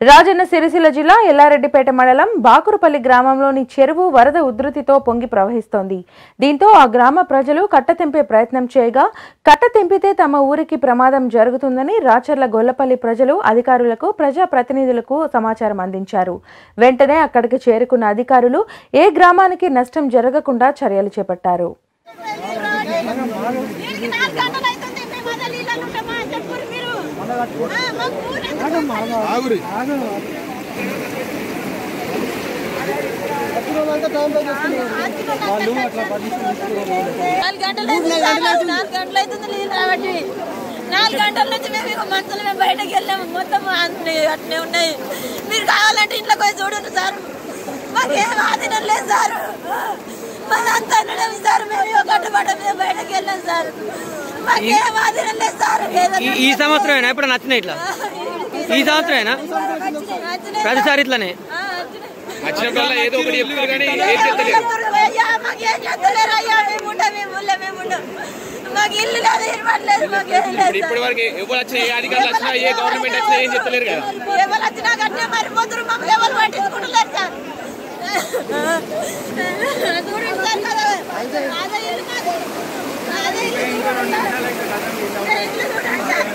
రాజన్న సిరిసిల్ల జిల్లా ఎల్లారెడ్డిపేట మండలం బాకురుపల్లి గ్రామంలోని చెరువు వరద ఉధృతితో పొంగి ప్రవహిస్తోంది దీంతో ఆ గ్రామ ప్రజలు కట్ట తెంపే ప్రయత్నం చేయగా కట్ట తెంపితే తమ ఊరికి ప్రమాదం జరుగుతుందని రాచర్ల గొల్లపల్లి ప్రజలు అధికారులకు ప్రజా ప్రతినిధులకు సమాచారం అందించారు వెంటనే అక్కడికి చేరుకున్న అధికారులు ఏ గ్రామానికి నష్టం జరగకుండా చర్యలు చేపట్టారు దీనికి నాలుగు గంటలు అవుతుంది మేము అదే నీళ్ళలో ఉంటామా అని చెప్పుర్రు మీరు ఆ, మాకు ఊరు ఎందుకు ఆగురి నాలుగు గంటలు అవుతుంది సార్, నాలుగు గంటలు అవుతుంది నీళ్ళు రాబట్టి నాలుగు గంటల నుంచి మేము ఇక మంచులు మేము బయటకు వెళ్ళాము మొత్తం అన్ని అట్నే ఉన్నాయి మీరు కావాలంటే ఇంట్లోకి పోయి చూడండి సార్ మాకేం ఆధీనం లేదు సార్ మనంతా అనడం సార్ మేము ఇక కట్టుబడ్డ మేము బయటకు వెళ్ళాం సార్ మాకేం ఆధీనం లేదు సార్ ఈ- ఈ సంవత్సరమేనా ఎప్పుడు నచ్చినాయి ఇట్లా ఈ సంవత్సరమేనా ప్రతిసారి ఇట్లానే వచ్చినప్పుడల్లా ఏదో ఒకటి చెప్తారు కానీ ఏం చెప్తలేరు అయ్యా మాకు ఏం చేస్తలేరు అయ్యా మేము ఉంటాం మేము ఊళ్ళో మేము ఉంటాం మాకు ఇల్లు లేదు ఇవ్వట్లేదు మాకు ఏం లేదు ఇప్పటి వరకు ఎవరు వచ్చినా ఏ అధికారులు వచ్చినా ఏ గవర్నమెంట్ వచ్చినా ఏం చెప్తలేరు కదా ఎవరు వచ్చినా కట్టినా మరిపోతున్నారు మమ్మల్ని ఎవరు పట్టించుకుంటలేరు సార్ చూడండి సార్ కదా అదే ఇల్లు కాదు అదే ఇల్లు చూడండి సార్. అదే ఇల్లు చూడండి సార్.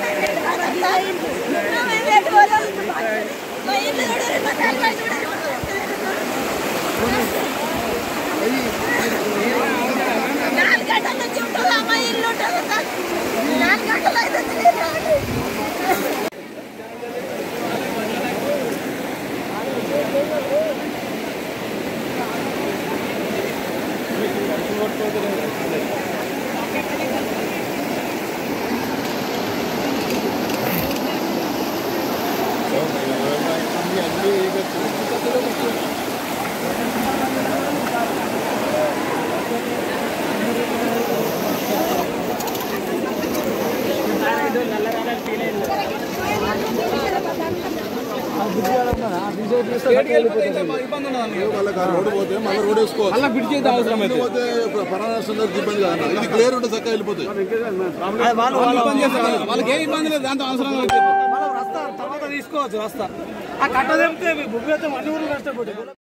మేము పెట్టుకోలేం. మా ఇల్లు చూడండి మా తలకాయ చూడండి నాలుగు గంటల నుంచి ఉంటుంది అమ్మ ఇల్లు ఉంటుంది సార్ నాలుగు గంటలు అవుతుంది నేను రాను. వాళ్ళకి ఆ రోడ్డు పోతే మళ్ళీ రోడ్ వేసుకోవాలి మళ్ళీ బ్రిడ్జ్ అయితే అవసరం అయితే పోతే పరామర్శందరికి ఇబ్బంది కాదు ఇది క్లియర్ ఉంటే చక్కగా వెళ్ళిపోతాయి వాళ్ళకి ఏ ఇబ్బంది లేదు దాంతో అవసరం లేదు తీసుకోవచ్చు వస్తా ఆ కట్ట తెంపితే భూమి అయితే అన్ని ఊర్లు కష్టపడి